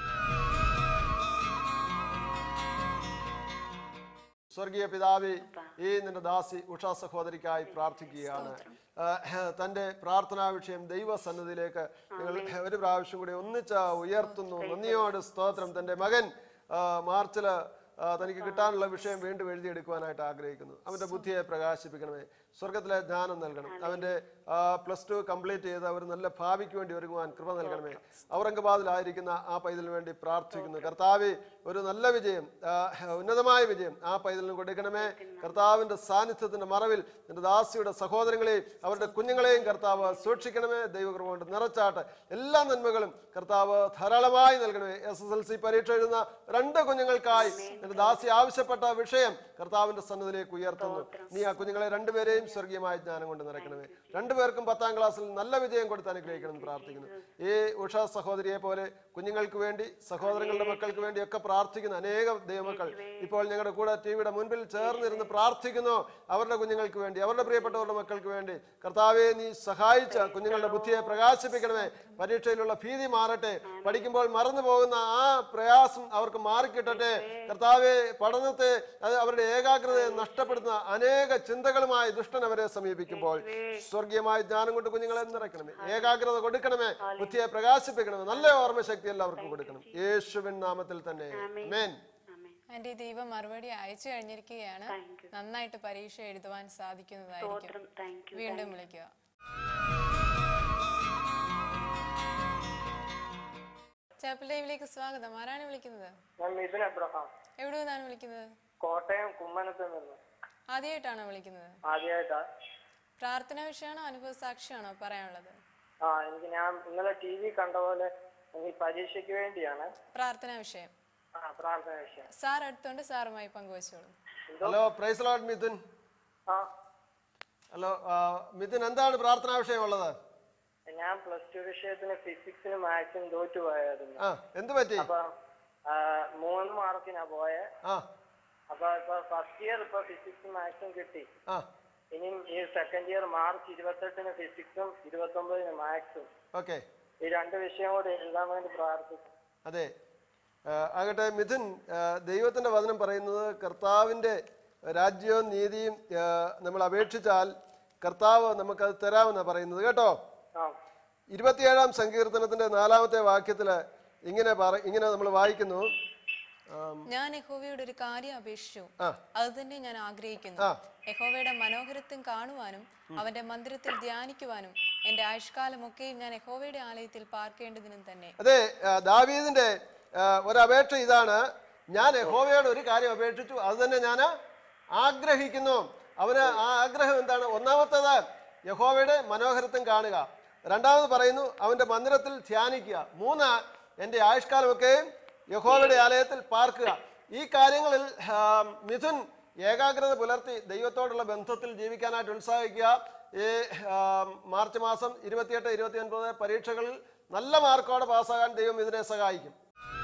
സ്വർഗീയ പിതാവി ഈ നിന്റെ ദാസി ഉഷാ സഹോദരിക്കായി പ്രാർത്ഥിക്കുകയാണ് ആ, തന്റെ പ്രാർത്ഥനാ വിഷയം ദൈവസന്നിധിയിലേക്ക് ഞങ്ങൾ ഒരു പ്രാവശ്യം കൂടി ഒന്നിച്ച് ഉയർത്തുന്നു നന്ദിയോട് സ്തോത്രം തന്റെ മകൻ ആ, മാർച്ചില് ആ, തനിക്ക് കിട്ടാനുള്ള വിഷയം വീണ്ടും എഴുതിയെടുക്കുവാനായിട്ട് ആഗ്രഹിക്കുന്നു അവന്റെ ബുദ്ധിയെ പ്രകാശിപ്പിക്കണമേ സ്വർഗത്തിലെ ജ്ഞാനം നൽകണം അവന്റെ പ്ലസ് ടു കംപ്ലീറ്റ് ചെയ്ത് അവർ നല്ല ഭാവിക്ക് വേണ്ടി ഒരുങ്ങുവാൻ കൃപ നൽകണമേ ഔറംഗബാദിലായിരിക്കുന്ന ആ പൈതലിന് വേണ്ടി പ്രാർത്ഥിക്കുന്നു കർത്താവെ ഒരു നല്ല വിജയം ആ, ഉന്നതമായ വിജയം ആ പൈതലിന് കൊടുക്കണമേ കർത്താവിന്റെ സാന്നിധ്യത്തിന്റെ മറവിൽ നിന്റെ ദാസിയുടെ സഹോദരങ്ങളെയും അവരുടെ കുഞ്ഞുങ്ങളെയും കർത്താവ് സൂക്ഷിക്കണമേ ദൈവകൃപ കൊണ്ട് നിറച്ചാട്ട് എല്ലാ നന്മകളും കർത്താവ് ധാരാളമായി നൽകണമേ എസ് എസ് എൽ സി പരീക്ഷ എഴുതുന്ന രണ്ട് കുഞ്ഞുങ്ങൾക്കായി നിന്റെ ദാസി ആവശ്യപ്പെട്ട വിഷയം കർത്താവിന്റെ സന്നദ്ധിലേക്ക് ഉയർത്തുന്നു നീ ആ കുഞ്ഞുങ്ങളെ രണ്ടുപേരെയും സ്വർഗീയമായ ജ്ഞാനം കൊണ്ട് നിറയ്ക്കണമേ രണ്ടുപേർക്കും പത്താം ക്ലാസ്സിൽ നല്ല വിജയം കൊടുത്ത് അനുഗ്രഹിക്കണം എന്ന് പ്രാർത്ഥിക്കുന്നു ഈ ഉഷ സഹോദരിയെ പോലെ കുഞ്ഞുങ്ങൾക്ക് വേണ്ടി സഹോദരങ്ങളുടെ മക്കൾക്ക് വേണ്ടി ഒക്കെ പ്രാർത്ഥിക്കുന്ന അനേകം ദൈവമക്കൾ ഇപ്പോൾ ഞങ്ങളുടെ കൂടെ ടി വിയുടെ മുൻപിൽ ചേർന്നിരുന്ന് പ്രാർത്ഥിക്കുന്നു അവരുടെ കുഞ്ഞുങ്ങൾക്ക് വേണ്ടി അവരുടെ പ്രിയപ്പെട്ടവരുടെ മക്കൾക്ക് വേണ്ടി കർത്താവെ നീ സഹായിച്ച കുഞ്ഞുങ്ങളുടെ ബുദ്ധിയെ പ്രകാശിപ്പിക്കണമേ പരീക്ഷയിലുള്ള ഭീതി മാറട്ടെ പഠിക്കുമ്പോൾ മറന്നു പോകുന്ന ആ പ്രയാസം അവർക്ക് മാറിക്കിട്ടട്ടെ കർത്താവെ പഠനത്തെ അത് അവരുടെ ഏകാഗ്രതയെ നഷ്ടപ്പെടുത്തുന്ന അനേക ചിന്തകളുമായി ദുഷ്ടൻ അവരെ സമീപിക്കുമ്പോൾ സ്വർഗീയമായ ജ്ഞാനം കൊണ്ട് കുഞ്ഞുങ്ങളെ നിറയ്ക്കണമേ ഏകാഗ്രത കൊടുക്കണമേ ബുദ്ധിയെ പ്രകാശിപ്പിക്കണമേ നല്ല ഓർമ്മശക്തി എല്ലാവർക്കും കൊടുക്കണം യേശുവിൻ നാമത്തിൽ തന്നെ മേൻ ആമേ ആന്റി ദൈവം മറുപടി അയച്ചു കഴിഞ്ഞിരിക്കുകയാണ് Thank you. നന്നായിട്ട് പരീക്ഷ എഴുതുവാൻ സാധിക്കുന്നതായിരിക്കും സ്തോത്രം താങ്ക് യു വീണ്ടും വിളിക്കുക ചാപ്പൽ ലൈവിലേക്ക് സ്വാഗതം ആരാണ് വിളിക്കുന്നത് ഞാൻ മിഥുൻ അബ്രഹാം എവിടെ നിന്നാണ് വിളിക്കുന്നത് കോട്ടയം കുമ്മനത്ത് നിന്ന് ആദ്യമായിട്ടാണോ വിളിക്കുന്നത് ആദ്യമായിട്ടാ പ്രാർത്ഥന വിഷയമാണോ അനുഭവ സാക്ഷിയാണോ പറയാനുള്ളത് ആ എനിക്ക് ഞാൻ ഇന്നലെ ടി വി കണ്ട പോലെ എനിക്ക് പരീക്ഷയ്ക്ക് വേണ്ടിയാണ് പ്രാർത്ഥനാ വിഷയം ആ പ്രാർത്ഥന വിഷയം സാർ അടുത്തോണ്ട് സാറുമായി പങ്കുവച്ചോളൂ ഹലോ പ്രൈസ് ലോഡ് മിഥുൻ ആ ഹലോ ആ, മിഥുൻ എന്താണ് പ്രാർത്ഥനാ വിഷയമുള്ളത് ഞാൻ പ്ലസ് ടു വിഷയത്തിന് ഫിസിക്സിനും മാത്സിനും തോറ്റു പോയായിരുന്നു ആ എന്ത് പറ്റി അപ്പൊ ആ, മൂന്ന് മാർക്കിനാ പോയെ ആ അപ്പൊ ഇപ്പൊ ഫസ്റ്റ് ഇയർ ഇപ്പൊ ഫിസിക്സും മാത്സും കിട്ടി ആ ഇനിയും ഈ സെക്കൻഡ് ഇയർ മാർച്ച് ഇരുപത്തെട്ടിന് ഫിസിക്സും ഇരുപത്തൊമ്പതിന് മാത്സും ഓക്കെ ഈ രണ്ട് വിഷയം കൂടി എഴുതാൻ വേണ്ടി പ്രാർത്ഥിച്ചു അതെ ആ, ആകട്ടെ മിഥുൻ ആ, ദൈവത്തിന്റെ വചനം പറയുന്നത് കർത്താവിന്റെ രാജ്യവും നീതിയും ആ, നമ്മൾ അപേക്ഷിച്ചാൽ കർത്താവ് നമുക്കത് തരാമെന്നാണ് പറയുന്നത് കേട്ടോ ആ ഇരുപത്തിയേഴാം സങ്കീർത്തനത്തിന്റെ നാലാമത്തെ വാക്യത്തില് ഇങ്ങനെ പറ ഇങ്ങനെ നമ്മൾ വായിക്കുന്നു ആം, ഞാൻ യഹോവയോട് ഒരു കാര്യം അപേക്ഷിച്ചു ആ. അത് തന്നെ ഞാൻ ആഗ്രഹിക്കുന്നു ആ. യഹോവയുടെ മനോഹരത്വം കാണുവാനും അവന്റെ മന്ദിരത്തിൽ ധ്യാനിക്കുവാനും എന്റെ ആയുഷ്കാലമൊക്കെയും ഞാൻ യഹോവയുടെ ആലയത്തിൽ പാർക്കേണ്ടതിനും തന്നെ അതെ ആ, ദാവീദിന്റെ ആ, ഒരപേക്ഷ ഇതാണ് ഞാൻ യഹോവയോട് ഒരു കാര്യം അപേക്ഷിച്ചു അത് തന്നെ ഞാൻ ആഗ്രഹിക്കുന്നു അവന് ആ ആഗ്രഹം എന്താണ് ഒന്നാമത്തേത് യഹോവയുടെ മനോഹരത്വം കാണുക രണ്ടാമത് പറയുന്നു അവന്റെ മന്ദിരത്തിൽ ധ്യാനിക്കുക മൂന്ന് എൻ്റെ ആയുഷ്കാലമൊക്കെ യഹോവയുടെ ആലയത്തിൽ പാർക്കുക ഈ കാര്യങ്ങളിൽ ആ, മിഥുൻ ഏകാഗ്രത പുലർത്തി ദൈവത്തോടുള്ള ബന്ധത്തിൽ ജീവിക്കാനായിട്ട് ഉത്സാഹിക്കുക ഈ ആ, മാർച്ച് മാസം ഇരുപത്തിയെട്ട് ഇരുപത്തി ഒൻപത് പരീക്ഷകളിൽ നല്ല മാർക്കോടെ പാസ്സാകാൻ ദൈവം ഇതിനെ സഹായിക്കും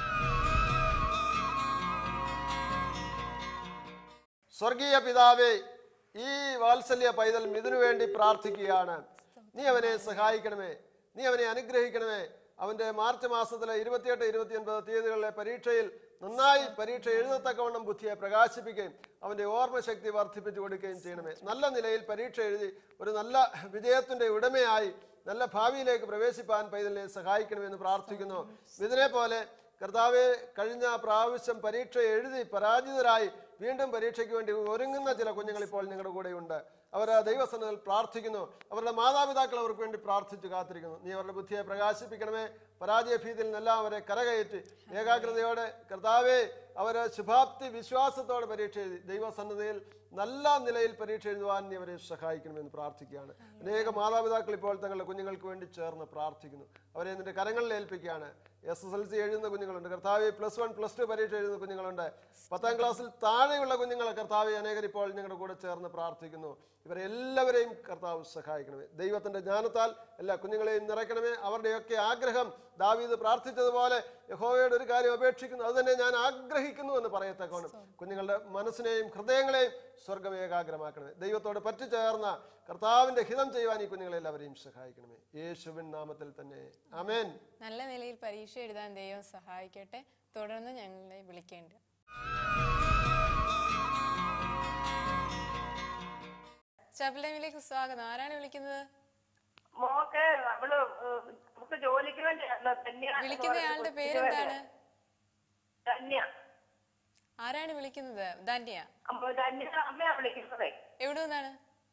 സ്വർഗീയ പിതാവേ ഈ വാത്സല്യ പൈതൽ ഇതിനു വേണ്ടി പ്രാർത്ഥിക്കുകയാണ് നീ അവനെ സഹായിക്കണമേ നീ അവനെ അനുഗ്രഹിക്കണമേ അവന്റെ മാർച്ച് മാസത്തിലെ ഇരുപത്തിയെട്ട് ഇരുപത്തിയൊൻപത് തീയതികളിലെ പരീക്ഷയിൽ നന്നായി പരീക്ഷ എഴുതത്തക്കവണ്ണം ബുദ്ധിയെ പ്രകാശിപ്പിക്കുകയും അവന്റെ ഓർമ്മശക്തി വർദ്ധിപ്പിച്ചു കൊടുക്കുകയും ചെയ്യണമേ നല്ല നിലയിൽ പരീക്ഷ എഴുതി ഒരു നല്ല വിജയത്തിന്റെ ഉടമയായി നല്ല ഭാവിയിലേക്ക് പ്രവേശിപ്പാൻ പൈതലിനെ സഹായിക്കണമെന്ന് പ്രാർത്ഥിക്കുന്നു ഇതിനെ പോലെ കർത്താവെ കഴിഞ്ഞ പ്രാവശ്യം പരീക്ഷ എഴുതി പരാജിതരായി വീണ്ടും പരീക്ഷയ്ക്ക് വേണ്ടി ഒരുങ്ങുന്ന ചില കുഞ്ഞുങ്ങൾ ഇപ്പോൾ നിങ്ങളുടെ കൂടെയുണ്ട് അവർ ദൈവസന്നതിൽ പ്രാർത്ഥിക്കുന്നു അവരുടെ മാതാപിതാക്കൾ അവർക്ക് വേണ്ടി പ്രാർത്ഥിച്ചു കാത്തിരിക്കുന്നു നീ അവരുടെ ബുദ്ധിയെ പ്രകാശിപ്പിക്കണമേ പരാജയ ഭീതിയിൽ നിന്നെല്ലാം അവരെ കരകയറ്റി ഏകാഗ്രതയോടെ കർത്താവെ അവര് ശുഭാപ്തി വിശ്വാസത്തോടെ പരീക്ഷ എഴുതി ദൈവസന്നദ്ധയിൽ നല്ല നിലയിൽ പരീക്ഷ എഴുതുവാൻ നീ അവരെ സഹായിക്കണമെന്ന് പ്രാർത്ഥിക്കുകയാണ് അനേക മാതാപിതാക്കൾ ഇപ്പോൾ തങ്ങളുടെ കുഞ്ഞുങ്ങൾക്ക് വേണ്ടി ചേർന്ന് പ്രാർത്ഥിക്കുന്നു അവരെ നിന്റെ കരങ്ങളിൽ ഏൽപ്പിക്കുകയാണ് എസ് എസ് എൽ സി എഴുതുന്ന കുഞ്ഞുങ്ങളുണ്ട് കർത്താവ് പ്ലസ് വൺ പ്ലസ് ടു പരീക്ഷ എഴുതുന്ന കുഞ്ഞുങ്ങളുണ്ട് പത്താം ക്ലാസ്സിൽ താഴെയുള്ള കുഞ്ഞുങ്ങളെ കർത്താവ് അനേകർ ഇപ്പോൾ ഞങ്ങളുടെ കൂടെ ചേർന്ന് പ്രാർത്ഥിക്കുന്നു ഇവരെ എല്ലാവരെയും കർത്താവ് സഹായിക്കണമേ ദൈവത്തിന്റെ ജ്ഞാനത്താൽ എല്ലാ കുഞ്ഞുങ്ങളെയും നിറയ്ക്കണമേ അവരുടെയൊക്കെ ആഗ്രഹം ദാവീദ് പ്രാർത്ഥിച്ചതുപോലെ യഹോവയോട് ഒരു കാര്യം അപേക്ഷിക്കുന്നു അത് തന്നെ ഞാൻ ആഗ്രഹിക്കുന്നു എന്ന് പറയത്തക്കോണം കുഞ്ഞുങ്ങളുടെ മനസ്സിനെയും ഹൃദയങ്ങളെയും സ്വർഗം ഏകാഗ്രമാക്കണമേ ദൈവത്തോട് പറ്റിച്ചേർന്ന കർത്താവിന്റെ ഹിതം ചെയ്യുവാൻ ഈ കുഞ്ഞുങ്ങളെ എല്ലാവരെയും സഹായിക്കണമേ യേശുവിൻ നാമത്തിൽ തന്നെ അമേൻ നല്ല നിലയിൽ പരീക്ഷ എഴുതാൻ ദൈവം സഹായിക്കട്ടെ തുടർന്ന് ഞങ്ങളെ വിളിക്കേണ്ട ചപ്പലമിലേക്ക് സ്വാഗതം ആരാണ് വിളിക്കുന്നത് മോക്ക് അവള് ഏഹ്, നമുക്ക് ജോലിക്ക് വേണ്ടിയാണ് ധന്യ എന്ന് വിളിക്കുന്നയാളുടെ പറയുന്ന പേരെന്താണ് ധന്യ ആരാണ് വിളിക്കുന്നത് ധന്യ അമ്മ ധന്യ അമ്മയാ വിളിക്കുന്നത് എവിടെ നിന്നാണ്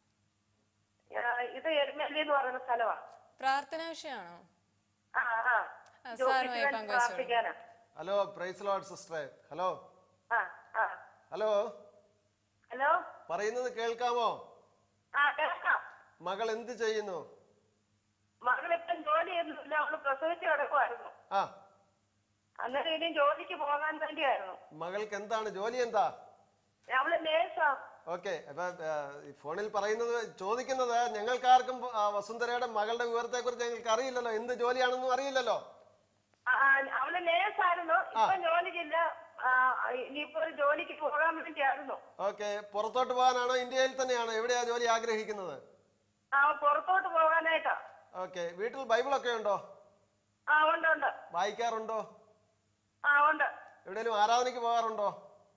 ഇത് എരുമല്ലി എന്ന് പറയുന്ന സ്ഥലമാ പ്രാർത്ഥനാ വിഷയമാണോ ആ ആ ആ, ജോലിക്ക് സാറുമായി വേണ്ടി പങ്കുവച്ചോളൂ. പ്രാർത്ഥിക്കാനാ ഹലോ പ്രൈസ് ലോഡ് സിസ്റ്ററെ ഹലോ ആ ആ ഹലോ ഹലോ പറയുന്നത് കേൾക്കാമോ ആ കേൾക്കാം മകൾ എന്ത് ചെയ്യുന്നു മകളിപ്പം ജോലി ചെയ്യുന്നില്ല അവള് പ്രസവിച്ച് കിടക്കുമായിരുന്നു ആ അന്നേരം ഇനി ജോലിക്ക് പോകാൻ വേണ്ടിയായിരുന്നു മകൾക്ക് എന്താണ് ജോലി എന്താ അവള് നേഴ്സാ ഓക്കെ അപ്പൊ ആ, ഈ ഫോണിൽ പറയുന്നത് ചോദിക്കുന്നത് ഞങ്ങൾക്കാർക്കും ആ, വസുന്ധരയുടെ മകളുടെ വിവരത്തെ കുറിച്ച് ഞങ്ങൾക്ക് അറിയില്ലല്ലോ എന്ത് ജോലിയാണെന്നും അറിയില്ലല്ലോ ആ, ആ, അവള് നേഴ്സായിരുന്നു ഇപ്പൊ ജോലിക്കില്ല ആ, ഇനിയിപ്പോ ഒരു ജോലിക്ക് പോകാൻ വേണ്ടിയായിരുന്നു ഓക്കെ പുറത്തോട്ട് പോകാനാണോ ഇന്ത്യയിൽ തന്നെയാണോ എവിടെയാ ജോലി ആഗ്രഹിക്കുന്നത് ആ പുറത്തോട്ട് പോകാനായിട്ടാ ഓക്കെ വീട്ടിൽ ബൈബിളൊക്കെ ഉണ്ടോ ആ ഉണ്ട് ഉണ്ട് വായിക്കാറുണ്ടോ ആ ഉണ്ട് എവിടെയെങ്കിലും ആരാധനയ്ക്ക് പോകാറുണ്ടോ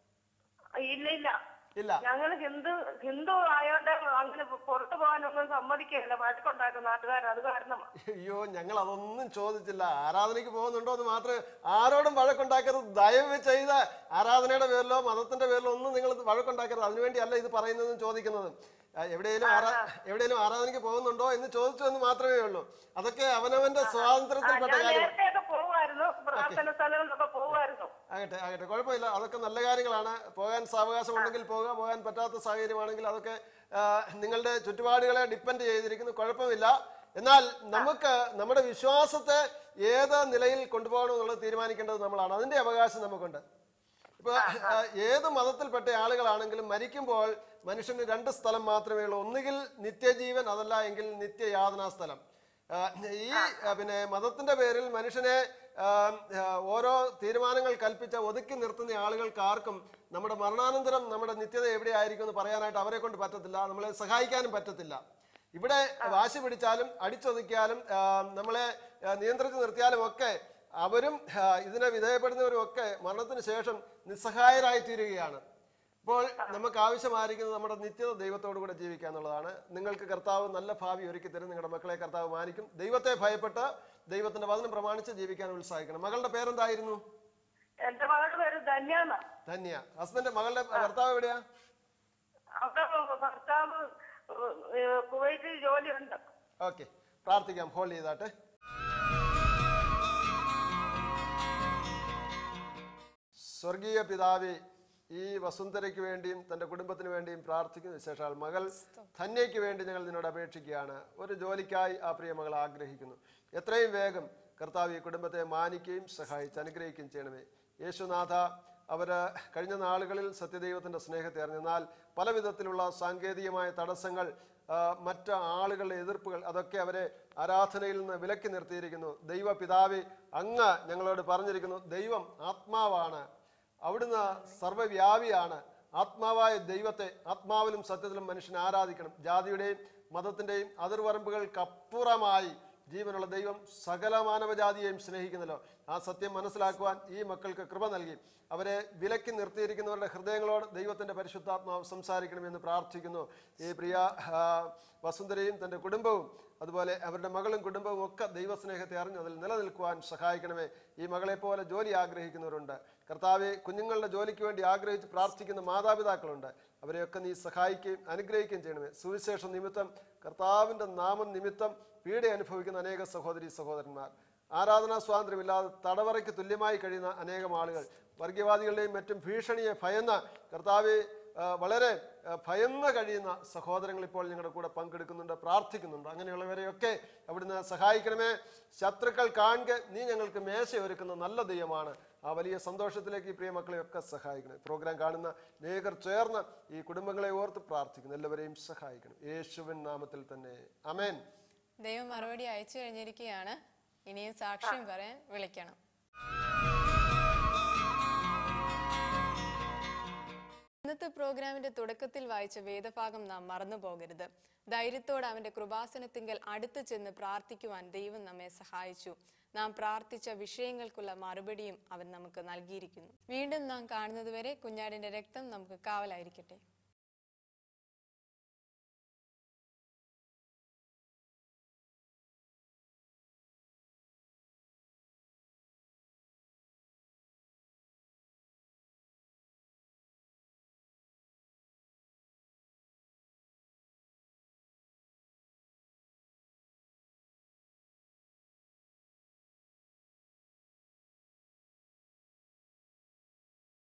ഇല്ല ഇല്ല ഇല്ല ഞങ്ങൾ ഹിന്ദു ഹിന്ദു ആയോണ്ട് അങ്ങനെ പുറത്തു പോകാനൊന്നും സമ്മതിക്കില്ല വഴക്കുണ്ടാക്കും നാട്ടുകാർ അത് കാരണം അയ്യോ ഞങ്ങൾ അതൊന്നും ചോദിച്ചില്ല ആരാധനയ്ക്ക് പോകുന്നുണ്ടോ എന്ന് മാത്രമേ ആരോടും വഴക്കുണ്ടാക്കരുത് ദയവ് ചെയ്ത് ആരാധനയുടെ പേരിലോ മതത്തിന്റെ പേരിലോ ഒന്നും നിങ്ങൾ വഴക്കുണ്ടാക്കരുത് അതിനുവേണ്ടിയല്ല ഇത് പറയുന്നതും ചോദിക്കുന്നതും ആ, എവിടെയെങ്കിലും ആരാ എവിടെയെങ്കിലും ആരാധനയ്ക്ക് പോകുന്നുണ്ടോ എന്ന് ചോദിച്ചു എന്ന് മാത്രമേ ഉള്ളൂ അതൊക്കെ അവനവന്റെ സ്വാതന്ത്ര്യത്തിൽപ്പെട്ട ഞാൻ കാര്യങ്ങൾ നേരത്തെയൊക്കെ പോവായിരുന്നു പ്രാർത്ഥന സ്ഥലങ്ങളിലൊക്കെ പോവായിരുന്നു ആകട്ടെ ആകട്ടെ കുഴപ്പമില്ല അതൊക്കെ നല്ല കാര്യങ്ങളാണ് പോകാൻ സാവകാശം ഉണ്ടെങ്കിൽ പോകുക പോകാൻ പറ്റാത്ത സാഹചര്യമാണെങ്കിൽ അതൊക്കെ ആ, നിങ്ങളുടെ ചുറ്റുപാടുകളെ ഡിപ്പെൻഡ് ചെയ്തിരിക്കുന്നു കുഴപ്പമില്ല എന്നാൽ നമുക്ക് നമ്മുടെ വിശ്വാസത്തെ ഏത് നിലയിൽ കൊണ്ടുപോകണം എന്നുള്ളത് തീരുമാനിക്കേണ്ടത് നമ്മളാണ് അതിന്റെ അവകാശം നമുക്കുണ്ട് ഇപ്പൊ ആ, ഏത് മതത്തിൽപ്പെട്ട ആളുകളാണെങ്കിലും മരിക്കുമ്പോൾ മനുഷ്യന് രണ്ട് സ്ഥലം മാത്രമേ ഉള്ളൂ ഒന്നുകിൽ നിത്യജീവൻ അതല്ല എങ്കിൽ നിത്യയാതനാ സ്ഥലം ആ, ഈ ആ, പിന്നെ മതത്തിന്റെ പേരിൽ മനുഷ്യനെ ആ, ആ, ഓരോ തീരുമാനങ്ങൾ കൽപ്പിച്ച ഒതുക്കി നിർത്തുന്ന ആളുകൾക്ക് ആർക്കും നമ്മുടെ മരണാനന്തരം നമ്മുടെ നിത്യത എവിടെയായിരിക്കും എന്ന് പറയാനായിട്ട് അവരെ കൊണ്ട് പറ്റത്തില്ല നമ്മളെ സഹായിക്കാനും പറ്റത്തില്ല ഇവിടെ വാശി പിടിച്ചാലും അടിച്ചൊതുക്കിയാലും ആ, നമ്മളെ ആ, നിയന്ത്രിച്ചു നിർത്തിയാലും ഒക്കെ അവരും ആ, ഇതിനെ വിധേയപ്പെടുന്നവരും ഒക്കെ മരണത്തിന് ശേഷം നിസ്സഹായരായി തീരുകയാണ് ഇപ്പോൾ നമുക്ക് ആവശ്യമായിരിക്കുന്നത് നമ്മുടെ നിത്യത ദൈവത്തോടു കൂടെ ജീവിക്കുക എന്നുള്ളതാണ് നിങ്ങൾക്ക് കർത്താവ് നല്ല ഭാവി ഒരുക്കി തരും നിങ്ങളുടെ മക്കളെ കർത്താവ് മാനിക്കും ദൈവത്തെ ഭയപ്പെട്ട് ദൈവത്തിന്റെ വചനം പ്രമാണിച്ച് ജീവിക്കാൻ ഉത്സാഹിക്കണം മകളുടെ പേരെന്തായിരുന്നു എന്റെ മകളുടെ പേര് ധന്യാന്ന ധന്യ ഹസ്ബൻഡ് മകളുടെ ഭർത്താവ് എവിടെയാ അവിടെ ഭർത്താവ് ഏഹ്, കുവൈറ്റിൽ ജോലിയുണ്ട് ഓക്കെ പ്രാർത്ഥിക്കാം ഹോൾഡ് ചെയ്താട്ടെ സ്വർഗീയ പിതാവേ ഈ വസുന്ധരയ്ക്ക് വേണ്ടിയും തന്റെ കുടുംബത്തിന് വേണ്ടിയും പ്രാർത്ഥിക്കുന്ന വിശേഷാൽ മകൾ ധന്യയ്ക്ക് വേണ്ടി ഞങ്ങൾ നിന്നോട് അപേക്ഷിക്കുകയാണ് ഒരു ജോലിക്കായി ആ പ്രിയ മകൾ ആഗ്രഹിക്കുന്നു എത്രയും വേഗം കർത്താവ് ഈ കുടുംബത്തെ മാനിക്കുകയും സഹായിച്ച് അനുഗ്രഹിക്കുകയും ചെയ്യണമേ യേശുനാഥ അവര് കഴിഞ്ഞ നാളുകളിൽ സത്യദൈവത്തിന്റെ സ്നേഹത്തെ അറിഞ്ഞെന്നാൽ പല വിധത്തിലുള്ള സാങ്കേതികമായ തടസ്സങ്ങൾ ആ, മറ്റ് ആളുകളുടെ എതിർപ്പുകൾ അതൊക്കെ അവരെ ആരാധനയിൽ നിന്ന് വിലക്കി നിർത്തിയിരിക്കുന്നു ദൈവ പിതാവെ അങ്ങ് ഞങ്ങളോട് പറഞ്ഞിരിക്കുന്നു ദൈവം ആത്മാവാണ് അവിടുന്ന് സർവ്വവ്യാപിയാണ് ആത്മാവായ ദൈവത്തെ ആത്മാവിലും സത്യത്തിലും മനുഷ്യൻ ആരാധിക്കണം ജാതിയുടെയും മതത്തിന്റെയും അതിർവരമ്പുകൾക്കപ്പുറമായി ജീവനുള്ള ദൈവം സകല മാനവജാതിയെയും സ്നേഹിക്കുന്നല്ലോ ആ സത്യം മനസ്സിലാക്കുവാൻ ഈ മക്കൾക്ക് കൃപ നൽകി അവരെ വിലക്കി നിർത്തിയിരിക്കുന്നവരുടെ ഹൃദയങ്ങളോട് ദൈവത്തിന്റെ പരിശുദ്ധാത്മാവ് സംസാരിക്കണമെന്ന് പ്രാർത്ഥിക്കുന്നു ഈ പ്രിയ ആ, വസുന്ധരയും തന്റെ കുടുംബവും അതുപോലെ അവരുടെ മകളും കുടുംബവും ഒക്കെ ദൈവസ്നേഹത്തെ അറിഞ്ഞ് അതിൽ നിലനിൽക്കുവാൻ സഹായിക്കണമേ ഈ മകളെ പോലെ ജോലി ആഗ്രഹിക്കുന്നവരുണ്ട് കർത്താവെ കുഞ്ഞുങ്ങളുടെ ജോലിക്ക് വേണ്ടി ആഗ്രഹിച്ച് പ്രാർത്ഥിക്കുന്ന മാതാപിതാക്കളുണ്ട് അവരെയൊക്കെ നീ സഹായിക്കുകയും അനുഗ്രഹിക്കുകയും ചെയ്യണമേ സുവിശേഷ നിമിത്തം കർത്താവിൻ്റെ നാമം നിമിത്തം പീഡ അനുഭവിക്കുന്ന അനേക സഹോദരി സഹോദരന്മാർ ആരാധനാ സ്വാതന്ത്ര്യമില്ലാതെ തടവറയ്ക്ക് തുല്യമായി കഴിയുന്ന അനേകം ആളുകൾ വർഗീയവാദികളുടെയും മറ്റും ഭീഷണിയെ ഭയന്ന കർത്താവെ ആ, വളരെ ആ, ഭയന്ന് കഴിയുന്ന സഹോദരങ്ങൾ ഇപ്പോൾ ഞങ്ങളുടെ കൂടെ പങ്കെടുക്കുന്നുണ്ട് പ്രാർത്ഥിക്കുന്നുണ്ട് അങ്ങനെയുള്ളവരെയൊക്കെ അവിടുന്ന് സഹായിക്കണമേ ശത്രുക്കൾ കാണുക നീ ഞങ്ങൾക്ക് മേശ ഒരുക്കുന്ന നല്ല ദൈവമാണ് ആ വലിയ സന്തോഷത്തിലേക്ക് ഈ പ്രിയ മക്കളെയൊക്കെ സഹായിക്കണം പ്രോഗ്രാം കാണുന്ന അനേകർ ചേർന്ന് ഈ കുടുംബങ്ങളെ ഓർത്ത് പ്രാർത്ഥിക്കുന്നു എല്ലാവരെയും സഹായിക്കണം യേശുവിൻ നാമത്തിൽ തന്നെ അമേൻ ദൈവം മറുപടി അയച്ചു കഴിഞ്ഞിരിക്കുകയാണ് ഇനിയും സാക്ഷ്യം പറയാൻ വിളിക്കണം ഇന്നത്തെ പ്രോഗ്രാമിന്റെ തുടക്കത്തിൽ വായിച്ച വേദഭാഗം നാം മറന്നു പോകരുത് ധൈര്യത്തോടെ അവന്റെ കൃപാസനത്തിങ്കൽ അടുത്തു ചെന്ന് പ്രാർത്ഥിക്കുവാൻ ദൈവം നമ്മെ സഹായിച്ചു നാം പ്രാർത്ഥിച്ച വിഷയങ്ങൾക്കുള്ള മറുപടിയും അവൻ നമുക്ക് നൽകിയിരിക്കുന്നു വീണ്ടും നാം കാണുന്നതുവരെ കുഞ്ഞാടിന്റെ രക്തം നമുക്ക് കാവലായിരിക്കട്ടെ